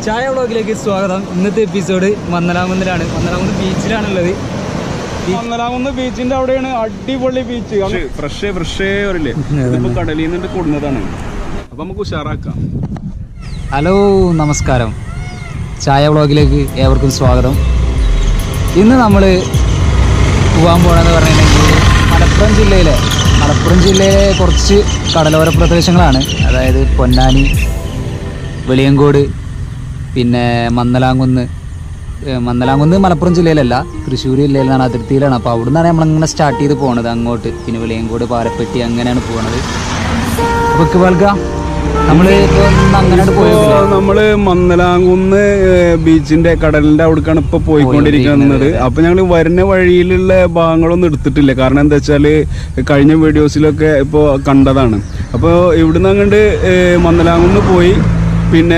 ചായ വ്ളോഗിലേക്ക് സ്വാഗതം ഇന്നത്തെ എപ്പിസോഡ് മന്നലാകുന്നിലാണ് മന്നലാകുന്ന് ബീച്ചിലാണുള്ളത് മന്നലാകുന്ന് ബീച്ചിന്റെ അവിടെയാണ് അടിപൊളി ബീച്ച് ഫ്രഷ് ഫ്രഷ് വരില്ലേ ഇതിപ്പോ കടലിൽ നിന്നിട്ട് കൊടുന്നതാണ് അപ്പൊ നമുക്ക് ഉഷാറാക്കാം ഹലോ നമസ്കാരം ചായ വ്ളോഗിലേക്ക് ഏവർക്കും സ്വാഗതം ഇന്ന് നമ്മൾ പോകാൻ പോകണമെന്ന് പറഞ്ഞിട്ടുണ്ടെങ്കിൽ മലപ്പുറം ജില്ലയിലെ മലപ്പുറം ജില്ലയിലെ കുറച്ച് കടലോര പ്രദേശങ്ങളാണ് അതായത് പൊന്നാനി വെളിയങ്കോട് പിന്നെ മന്നലാങ്കുന്ന് ഏഹ് മന്നലാങ്കുന്ന് മലപ്പുറം ജില്ലയിലല്ല തൃശ്ശൂർ ജില്ലയിലാണ് അതിർത്തിയിലാണ് അപ്പോൾ അവിടെ നിന്നാണ് നമ്മളിങ്ങനെ സ്റ്റാർട്ട് ചെയ്ത് പോണത് അങ്ങോട്ട് പിന്നെ വെളിയങ്കോട് പാരപ്പെട്ടി അങ്ങനെയാണ് പോകുന്നത് അപ്പോൾ കേൾക്ക നമ്മൾ ഇപ്പോൾ അങ്ങനെയാണ് ഇപ്പോ പോയത് നമ്മള് മന്നലാങ്കുന്ന് ഏഹ്, ബീച്ചിന്റെ കടലിന്റെ അവിടേക്കാണ് ഇപ്പൊ പോയിക്കൊണ്ടിരിക്കുന്നത് അപ്പൊ ഞങ്ങൾ വരുന്ന വഴിയിലുള്ള ഭാഗങ്ങളൊന്നും എടുത്തിട്ടില്ല കാരണം എന്താ വെച്ചാല് കഴിഞ്ഞ വീഡിയോസിലൊക്കെ ഇപ്പോ കണ്ടതാണ് അപ്പൊ ഇവിടുന്ന് അങ്ങോട്ട് മന്നലാങ്കുന്ന് പോയി പിന്നെ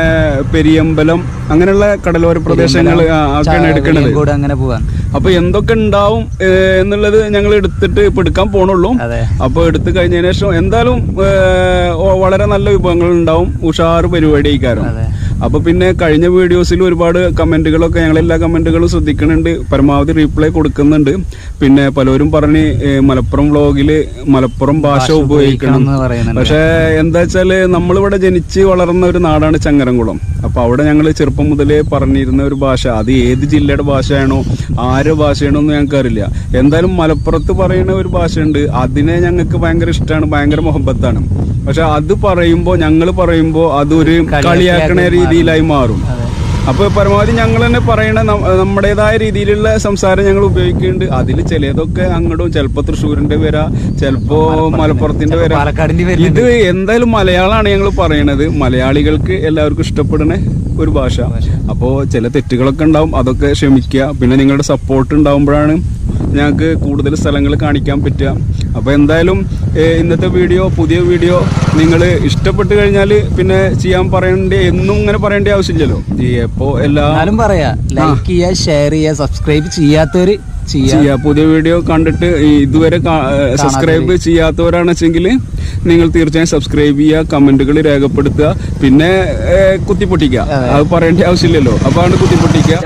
പെരിയമ്പലം അങ്ങനെയുള്ള കടലോര പ്രദേശങ്ങൾ ഒക്കെയാണ് എടുക്കുന്നത് വെളിയങ്കോട് അങ്ങനെ പോകാൻ അപ്പൊ എന്തൊക്കെ ഉണ്ടാവും ഏഹ്, എന്നുള്ളത് ഞങ്ങൾ എടുത്തിട്ട് ഇപ്പൊ എടുക്കാൻ പോണുള്ളൂ അതെ അപ്പൊ എടുത്തു കഴിഞ്ഞതിന് ശേഷം എന്തായാലും ഏഹ്, ഓ- വളരെ നല്ല വിഭവങ്ങൾ ഉണ്ടാവും ഉഷാറ് പരിപാടി ആയിക്കാരം അതെ അപ്പൊ പിന്നെ കഴിഞ്ഞ വീഡിയോസിൽ ഒരുപാട് കമന്റുകളൊക്കെ ഞങ്ങൾ എല്ലാ കമന്റുകളും ശ്രദ്ധിക്കുന്നുണ്ട് പരമാവധി റീപ്ലൈ കൊടുക്കുന്നുണ്ട് പിന്നെ പലരും പറഞ്ഞ് ഏഹ്, മലപ്പുറം വ്ളോഗില് മലപ്പുറം ഭാഷ ഉപയോഗിക്കണം എന്ന് പറയുന്നുണ്ട് പക്ഷെ എന്താ വെച്ചാല് നമ്മളിവിടെ ജനിച്ച് വളർന്ന ഒരു നാടാണ് ചങ്ങരംകുളം അപ്പൊ അവിടെ ഞങ്ങൾ ചെറുപ്പം മുതലേ പറഞ്ഞിരുന്ന ഒരു ഭാഷ അത് ഏത് ജില്ലയുടെ ഭാഷയാണോ ആരുടെ ഭാഷയാണോ എന്ന് ഞങ്ങൾക്ക് അറിയില്ല എന്തായാലും മലപ്പുറത്ത് പറയുന്ന ഒരു ഭാഷയുണ്ട് അതിനെ ഞങ്ങൾക്ക് ഭയങ്കര ഇഷ്ടമാണ് ഭയങ്കര മുഹബത്താണ് പക്ഷെ അത് പറയുമ്പോ ഞങ്ങൾ പറയുമ്പോ അതൊരു കളിയാക്കണ രീതിയിലായി മാറും അതെ അപ്പൊ പരമാവധി ഞങ്ങൾ തന്നെ പറയണ നം- നമ്മുടേതായ രീതിയിലുള്ള സംസാരം ഞങ്ങൾ ഉപയോഗിക്കുന്നുണ്ട് അതിൽ ചിലതൊക്കെ അങ്ങോട്ടും ചിലപ്പോ തൃശ്ശൂരിന്റെ വരാ ചിലപ്പോ മലപ്പുറത്തിന്റെ വരാ പാലക്കാടിന്റെ പേരിൽ ഇത് എന്തായാലും മലയാളമാണ് ഞങ്ങൾ പറയണത് മലയാളികൾക്ക് എല്ലാവർക്കും ഇഷ്ടപ്പെടുന്ന ഒരു ഭാഷ അപ്പോൾ ചില തെറ്റുകളൊക്കെ ഉണ്ടാവും അതൊക്കെ ക്ഷമിക്കുക പിന്നെ നിങ്ങളുടെ സപ്പോർട്ട് ഉണ്ടാവുമ്പോഴാണ് ഞങ്ങൾക്ക് കൂടുതൽ സ്ഥലങ്ങൾ കാണിക്കാൻ പറ്റുക അപ്പോൾ എന്തായാലും ഏഹ്, ഇന്നത്തെ വീഡിയോ പുതിയ വീഡിയോ നിങ്ങൾ ഇഷ്ടപ്പെട്ട് കഴിഞ്ഞാൽ പിന്നെ ചെയ്യാൻ പറയേണ്ട എന്നും ഇങ്ങനെ പറയേണ്ട ആവശ്യമില്ലല്ലോ ഈ എപ്പോ എല്ലാ എന്നാലും പറയാ ലൈക്ക് ചെയ്യുക ഷെയർ ചെയ്യുക സബ്സ്ക്രൈബ് ചെയ്യാത്തവര് ചെയ്യാ ചെയ്യാ പുതിയ വീഡിയോ കണ്ടിട്ട് ഈ ഇതുവരെ സബ്സ്ക്രൈബ് ചെയ്യാത്തവരാണ് വെച്ചെങ്കിൽ നിങ്ങൾ തീർച്ചയായും സബ്സ്ക്രൈബ് ചെയ്യുക കമന്റുകൾ രേഖപ്പെടുത്തുക പിന്നെ ഏഹ്, കുത്തിപ്പൊട്ടിക്കുക അത് പറയേണ്ട ആവശ്യമില്ലല്ലോ അപ്പൊ ആണ് കുത്തിപ്പൊട്ടിക്കുക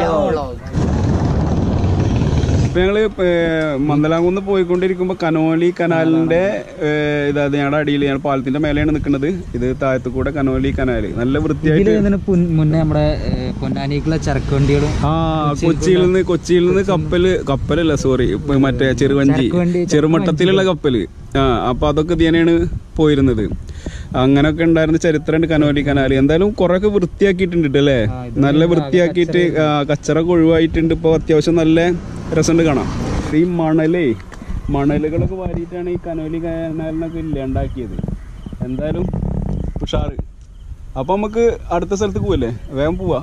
ഇപ്പൊ ഞങ്ങള് ഏഹ്, മന്ദലാംകുന്ന് പോയിക്കൊണ്ടിരിക്കുമ്പോ കനോലി കനാലിന്റെ ഏഹ്, ഇതായത് ഞങ്ങളുടെ അടിയിൽ ഞങ്ങൾ പാലത്തിന്റെ മേലെയാണ് നിൽക്കുന്നത് ഇത് താഴത്തു കൂടെ കനോലി കനാല് നല്ല വൃത്തിയായിട്ട് ഇതില് ഇതിന് പുൻ- മുന്നേ നമ്മുടെ ഏഹ്, പൊന്നാനിക്കുള്ള ചരക്ക് വണ്ടികളും ആ കൊച്ചിയിൽ നിന്ന് കൊച്ചിയിൽ നിന്ന് കപ്പല് കപ്പലല്ല സോറി ഇപ്പൊ മറ്റേ ചെറുവഞ്ചി ചരക്കുവണ്ടി, ചെറുമട്ടത്തിലുള്ള കപ്പല് ആ അപ്പൊ അതൊക്കെ ഇതിനെയാണ് പോയിരുന്നത് അങ്ങനൊക്കെ ഉണ്ടായിരുന്ന ചരിത്രമുണ്ട് കനോലി കനാല് എന്തായാലും കുറെ ഒക്കെ വൃത്തിയാക്കിയിട്ടുണ്ട് അല്ലേ നല്ല വൃത്തിയാക്കിയിട്ട് ആ, കച്ചറൊക്കെ ഒഴിവായിട്ടുണ്ട് ഇപ്പൊ അത്യാവശ്യം നല്ല രസമുണ്ട് കാണാം ഈ മണലേ മണലുകളൊക്കെ വാരിയിട്ടാണ് ഈ കനോലി കനാലിനൊക്കെ ഇല്ലാണ്ടാക്കിയത് എന്തായാലും ഉഷാറ് അപ്പൊ നമുക്ക് അടുത്ത സ്ഥലത്ത് പോവല്ലേ വേഗം പോവാ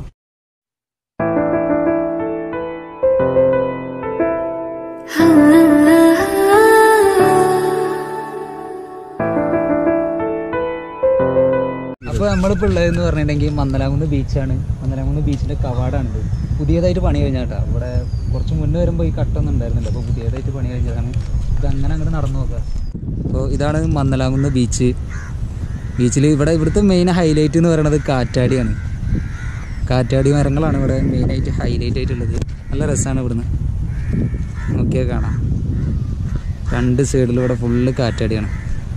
അപ്പൊ നമ്മളിപ്പോ ഉള്ളതെന്ന് പറഞ്ഞിട്ടുണ്ടെങ്കിൽ മന്ദലാകുന്ന് ബീച്ചാണ് മന്ദലാകുന്ന് ബീച്ചിന്റെ കവാടാണിത് പുതിയതായിട്ട് പണി കഴിഞ്ഞാട്ടാ ഇവിടെ കുറച്ച് മുന്നേ വരുമ്പോൾ ഈ കട്ടൊന്നും ഉണ്ടായിരുന്നില്ല അപ്പോൾ പുതിയതായിട്ട് പണി കഴിഞ്ഞതാണ് ഇത് അങ്ങനെ അങ്ങോട്ട് നടന്നു നോക്കുക അപ്പോൾ ഇതാണ് മന്ദലാകുന്ന് ബീച്ച് ബീച്ചിൽ ഇവിടെ ഇവിടുത്തെ മെയിൻ ഹൈലൈറ്റ് എന്ന് പറയുന്നത് കാറ്റാടിയാണ് കാറ്റാടി മരങ്ങളാണ് ഇവിടെ മെയിനായിട്ട് ഹൈലൈറ്റ് ആയിട്ടുള്ളത് നല്ല രസമാണ് ഇവിടുന്ന് നോക്കിയാൽ കാണാം രണ്ട് സൈഡിലും ഇവിടെ ഫുള്ള് കാറ്റാടിയാണ്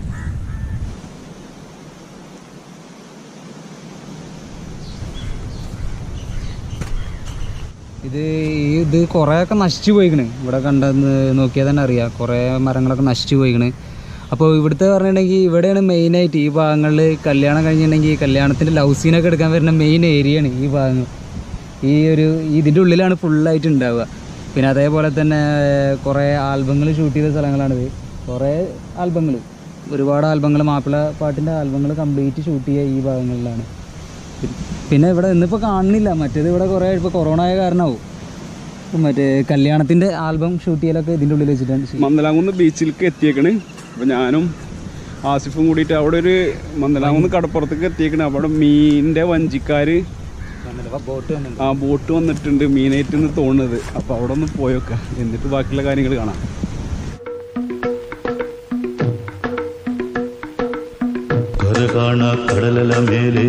ഇത് ഈ ഇത് കുറേയൊക്കെ നശിച്ചു പോയിക്കണ് ഇവിടെ കണ്ടെന്ന് നോക്കിയാൽ തന്നെ അറിയാം കുറേ മരങ്ങളൊക്കെ നശിച്ചു പോയിക്കണ് അപ്പോൾ ഇവിടുത്തെ പറഞ്ഞിട്ടുണ്ടെങ്കിൽ ഇവിടെയാണ് മെയിനായിട്ട് ഈ ഭാഗങ്ങളിൽ കല്യാണം കഴിഞ്ഞിട്ടുണ്ടെങ്കിൽ കല്യാണത്തിൻ്റെ ലവ് സീനൊക്കെ എടുക്കാൻ വരുന്ന മെയിൻ ഏരിയയാണ് ഈ ഭാഗങ്ങൾ ഈ ഒരു ഇതിൻ്റെ ഉള്ളിലാണ് ഫുള്ളായിട്ട് ഉണ്ടാവുക പിന്നെ അതേപോലെ തന്നെ കുറേ ആൽബങ്ങൾ ഷൂട്ട് ചെയ്ത സ്ഥലങ്ങളാണിത് കുറേ ആൽബങ്ങൾ ഒരുപാട് ആൽബങ്ങൾ മാപ്പിള പാട്ടിൻ്റെ ആൽബങ്ങൾ കംപ്ലീറ്റ് ഷൂട്ട് ചെയ്യുക ഈ ഭാഗങ്ങളിലാണ് പിന്നെ ഇവിടെ ഇന്നിപ്പോൾ കാണുന്നില്ല മറ്റേത് ഇവിടെ കുറേ ഇപ്പോൾ കൊറോണ ആയ കാരണമാവും മറ്റേ കല്യാണത്തിൻ്റെ ആൽബം ഷൂട്ട് ചെയ്യലൊക്കെ ഇതിൻ്റെ ഉള്ളിൽ വെച്ചിട്ടാണ് ചെയ്യ- മന്ദലാംകുന്ന് ബീച്ചിലേക്ക് എത്തിയേക്കണ് അപ്പൊ ഞാനും ആസിഫും കൂടിയിട്ട് അവിടെ ഒരു മന്ദലാംകുന്ന് കടപ്പുറത്തേക്ക് എത്തിയേക്കണ് അവിടെ മീനിന്റെ വഞ്ചിക്കാര് ബോട്ട് വന്നിട്ടുണ്ട് ആ ബോട്ട് വന്നിട്ടുണ്ട് മീനായിട്ട് എന്ന് തോന്നുന്നത് അപ്പൊ അവിടെ ഒന്ന് പോയൊക്കെ എന്നിട്ട് ബാക്കിയുള്ള കാര്യങ്ങൾ കാണാം ക കര കാണ കടലല മേലേ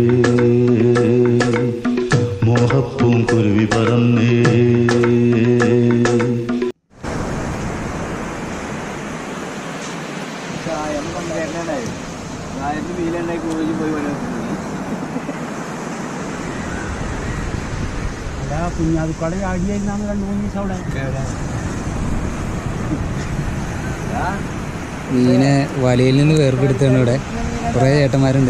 മോഹപ്പൂം കുരുവി പറന്നേ കുഞ്ഞാതുക്കട ആടിയായിരുന്നു രണ്ട് മൂന്ന് ദിവസം അവിടെ മീനെ വലയിൽ നിന്ന് വേർപെടുത്താണ് ഇവിടെ കുറേ ചേട്ടന്മാരുണ്ട്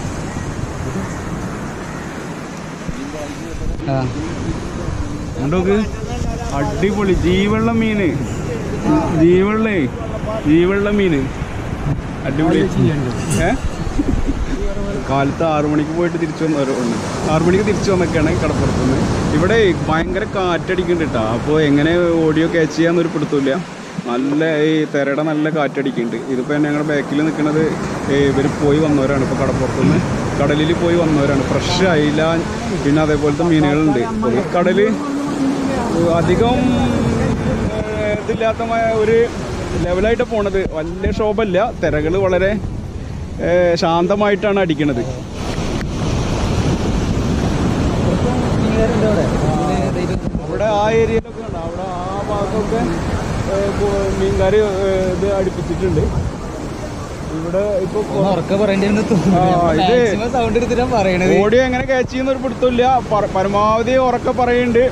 ആ കണ്ടോക്ക് അടിപൊളി ജീവള്ള മീന് ജീവള്ളേ ജീവള്ള മീന് അടിപൊളി ഏ കാലത്ത് ആറു മണിക്ക് പോയിട്ട് തിരിച്ചു വന്നവരുണ്ട് ആറു മണിക്ക് തിരിച്ചു വന്നൊക്കെയാണ് കടപ്പുറത്തുനിന്ന് ഇവിടെ ഭയങ്കര കാറ്റടിക്കുന്നുണ്ട് കേട്ടോ അപ്പോൾ എങ്ങനെ ഓഡിയോ ക്യാച്ച് ചെയ്യാന്നൊരു പിടുത്തമില്ല നല്ല ഈ തിരയുടെ നല്ല കാറ്റടിക്കുന്നുണ്ട് ഇതിപ്പോൾ ഞങ്ങളുടെ ബാക്കിൽ നിൽക്കുന്നത് ഇവർ പോയി വന്നവരാണ് ഇപ്പോൾ കടപ്പുറത്തുനിന്ന് കടലിൽ പോയി വന്നവരാണ് ഫ്രഷ് അയില പിന്നെ അതേപോലത്തെ മീനുകളുണ്ട് ഈ കടല് അധികം ഏഹ്, ഇതില്ലാത്ത മ- ഒരു ലെവലായിട്ട് പോണത് വലിയ ക്ഷോഭമില്ല തിരകൾ വളരെ ഏഹ്, ശാന്തമായിട്ടാണ് അടിക്കണത് അവിടെ ആ ഏരിയയിലൊക്കെ ഉണ്ട് അവിടെ ആ ഭാഗത്തൊക്കെ ഏഹ്, കു- മീൻകാർ ഏഹ്, ഇത് അടുപ്പിച്ചിട്ടുണ്ട് ഇവിടെ ഇപ്പൊ കൊ- ഉറക്കെ പറയേണ്ടി ആ, ഇത് സൗണ്ട് എടുത്തിട്ടാ പറയണത് ഓഡിയോ എങ്ങനെ ക്യാച്ച് ചെയ്യുന്ന ഒരു പിടുത്തമില്ല പര- പരമാവധി ഉറക്കെ പറയുന്നുണ്ട്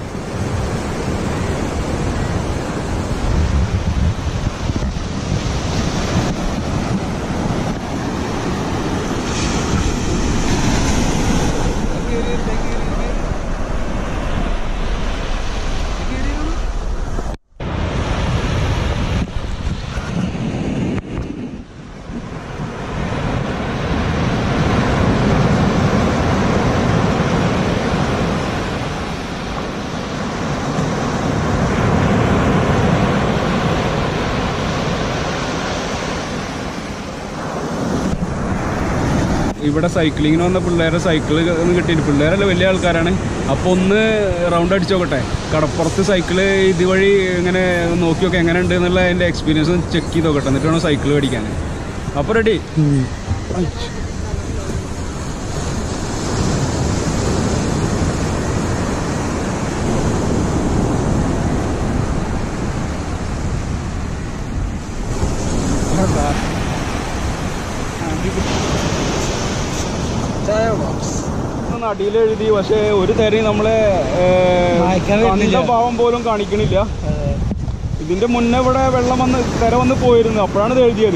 ഇവിടെ സൈക്ലിങ്ങിന് വന്ന പിള്ളേരെ സൈക്കിൾ ഒന്ന് കിട്ടിയിട്ട് പിള്ളേരല്ല വലിയ ആൾക്കാരാണ് അപ്പോൾ ഒന്ന് റൗണ്ട് അടിച്ച് നോക്കട്ടെ കടപ്പുറത്ത് സൈക്കിള് ഇതുവഴി ഇങ്ങനെ നോക്കി നോക്കി എങ്ങനെ ഉണ്ട് എന്നുള്ള അതിൻ്റെ എക്സ്പീരിയൻസ് ചെക്ക് ചെയ്ത് നോക്കട്ടെ എന്നിട്ട് വേണം സൈക്കിൾ മേടിക്കാൻ അപ്പോൾ റെഡി അടിയിൽ എഴുതി പക്ഷേ ഒരു തരം നമ്മളെ വായിക്കാൻ കണ്ട പറ്റുന്നില്ല. ഭാവം പോലും കാണിക്കണില്ല ഇതിന്റെ മുന്നേ ഇവിടെ വെള്ളം വന്ന് തിര വന്ന് പോയിരുന്നു അപ്പോഴാണ് ഇത് എഴുതിയത്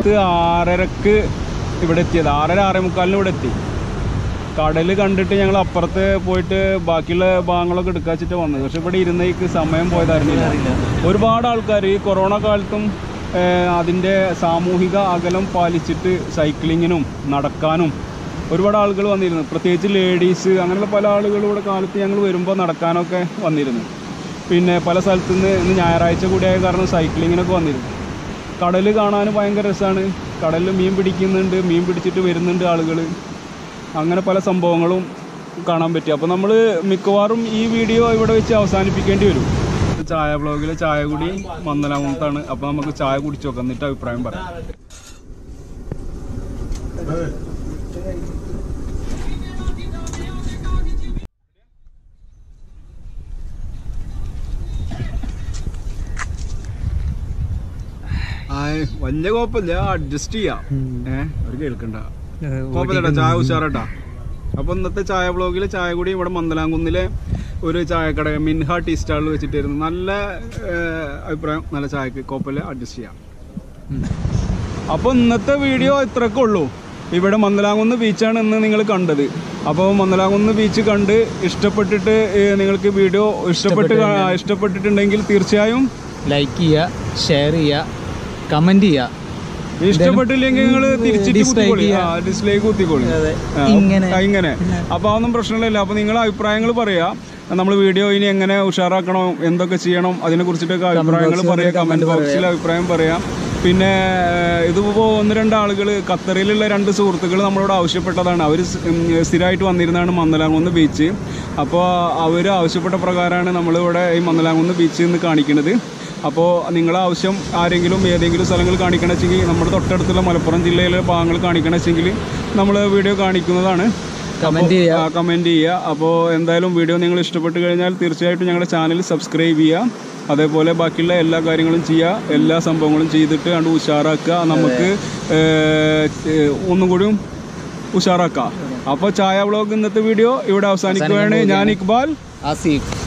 കാലത്ത് ആറരക്ക് ഇവിടെ എത്തിയത് ആറര ആറേ മുക്കാലിന് ഇവിടെ എത്തി കടൽ കണ്ടിട്ട് ഞങ്ങൾ അപ്പുറത്ത് പോയിട്ട് ബാക്കിയുള്ള ഭാഗങ്ങളൊക്കെ എടുക്കാച്ചിട്ട് വന്നത് പക്ഷെ ഇവിടെ ഇരുന്നേക്ക് സമയം പോയതറിഞ്ഞില്ല ഒരുപാട് ആൾക്കാർ ഈ കൊറോണ കാലത്തും ഏഹ്, അതിൻ്റെ സാമൂഹിക അകലം പാലിച്ചിട്ട് സൈക്ലിങ്ങിനും നടക്കാനും ഒരുപാട് ആളുകൾ വന്നിരുന്നു പ്രത്യേകിച്ച് ലേഡീസ് അങ്ങനെയുള്ള പല ആളുകളും ഇവിടെ കാലത്ത് ഞങ്ങൾ വരുമ്പോൾ നടക്കാനൊക്കെ വന്നിരുന്നു പിന്നെ പല സ്ഥലത്തു നിന്ന് ഇന്ന് ഞായറാഴ്ച കൂടിയായ കാരണം സൈക്ലിങ്ങിനൊക്കെ വന്നിരുന്നു കടൽ കാണാൻ ഭയങ്കര രസമാണ് കടലിൽ മീൻ പിടിക്കുന്നുണ്ട് മീൻ പിടിച്ചിട്ട് വരുന്നുണ്ട് ആളുകൾ അങ്ങനെ പല സംഭവങ്ങളും കാണാൻ പറ്റി അപ്പോൾ നമ്മൾ മിക്കവാറും ഈ വീഡിയോ ഇവിടെ വെച്ച് അവസാനിപ്പിക്കേണ്ടി വരും ചായ ബ്ലോഗിലെ ചായ കൂടി മന്ദലാമത്താണ് അപ്പോൾ നമുക്ക് ചായ കുടിച്ചു നോക്കാം എന്നിട്ട് അഭിപ്രായം പറയാം ആയ് വലിയ കുഴപ്പമില്ല അഡ്ജസ്റ്റ് ചെയ്യാം ഏഹ് ഒരു കേൾക്കണ്ട കുഴപ്പമില്ലട്ടാ ചായ ഉഷാറട്ടാ അപ്പൊ ഇന്നത്തെ ചായ ബ്ലോഗിൽ ചായ കൂടി ഇവിടെ മന്ദലാംകുന്നിലെ ഒരു ചായക്കട മിൻഹ ടീ സ്റ്റാളിൽ വെച്ചിട്ടായിരുന്നു നല്ല ഏഹ്, അഭിപ്രായം നല്ല ചായക്ക് കുഴപ്പമില്ല അഡ്ജസ്റ്റ് ചെയ്യാം അപ്പോൾ ഇന്നത്തെ വീഡിയോ ഇത്രയൊക്കെ ഉള്ളൂ ഇവിടെ മന്ദലാംകുന്ന് ബീച്ചാണ് ഇന്ന് നിങ്ങൾ കണ്ടത് അപ്പോൾ മന്ദലാംകുന്ന് ബീച്ച് കണ്ട് ഇഷ്ടപ്പെട്ടിട്ട് ഏഹ്, നിങ്ങൾക്ക് വീഡിയോ ഇഷ്ടപ്പെട്ട് കാ- ഇഷ്ടപ്പെട്ടിട്ടുണ്ടെങ്കിൽ തീർച്ചയായും ലൈക്ക് ചെയ്യുക ഷെയർ ചെയ്യുക കമന്റ് ചെയ്യുക ഇഷ്ടപ്പെട്ടില്ലെങ്കിൽ നിങ്ങൾ തിരിച്ചിട്ട് dislike കുത്തിക്കോളി ചെയ്യാ. ആ ഡിസ്ലൈക്ക് കുത്തിക്കോളി അതെ. ആ, ഇങ്ങനെ. ആ, ഇങ്ങനെ അപ്പൊ അതൊന്നും പ്രശ്നമില്ല അപ്പൊ നിങ്ങളെ അഭിപ്രായങ്ങൾ പറയാ നമ്മൾ വീഡിയോ ഇനി എങ്ങനെ ഉഷാറാക്കണം എന്തൊക്കെ ചെയ്യണം അതിനെ കുറിച്ചിട്ടൊക്കെ അഭിപ്രായങ്ങൾ പറയാം കമന്റ് ബോക്സിൽ അഭിപ്രായം പറയാം പിന്നെ ഏഹ്, ഇതിപ്പോ ഒന്ന് രണ്ട് ആളുകൾ ഖത്തറിലുള്ള രണ്ട് സുഹൃത്തുക്കൾ നമ്മളോട് ആവശ്യപ്പെട്ടതാണ് അവർ സ്ഥിരമായിട്ട് വന്നിരുന്നതാണ് മന്ദലാംകുന്ന് ബീച്ച് അപ്പോൾ അവർ ആവശ്യപ്പെട്ട പ്രകാരമാണ് നമ്മളിവിടെ ഈ മന്ദലാംകുന്ന് ബീച്ച് എന്ന് കാണിക്കുന്നത് അപ്പോൾ നിങ്ങളെ ആവശ്യം ആരെങ്കിലും ഏതെങ്കിലും സ്ഥലങ്ങൾ കാണിക്കണം വെച്ചെങ്കിൽ നമ്മുടെ തൊട്ടടുത്തുള്ള മലപ്പുറം ജില്ലയിലെ ഭാഗങ്ങൾ കാണിക്കണം വെച്ചെങ്കിൽ നമ്മൾ വീഡിയോ കാണിക്കുന്നതാണ് കമന്റ് ചെയ്യുക കമൻറ്റ് ചെയ്യുക അപ്പോൾ എന്തായാലും വീഡിയോ നിങ്ങൾ ഇഷ്ടപ്പെട്ട് കഴിഞ്ഞാൽ തീർച്ചയായിട്ടും ഞങ്ങളുടെ ചാനൽ സബ്സ്ക്രൈബ് ചെയ്യുക അതേപോലെ ബാക്കിയുള്ള എല്ലാ കാര്യങ്ങളും ചെയ്യുക എല്ലാ സംഭവങ്ങളും ചെയ്തിട്ട് കണ്ട് ഉഷാറാക്കുക നമുക്ക് ഏഹ്, ഏഹ്, ഒന്നും കൂടിയും ഉഷാറാക്കാം അപ്പോൾ ചായ വ്ളോഗ് ഇന്നത്തെ വീഡിയോ ഇവിടെ അവസാനിക്കുകയാണ് ഞാൻ ഇക്ബാൽ ആസിഫ്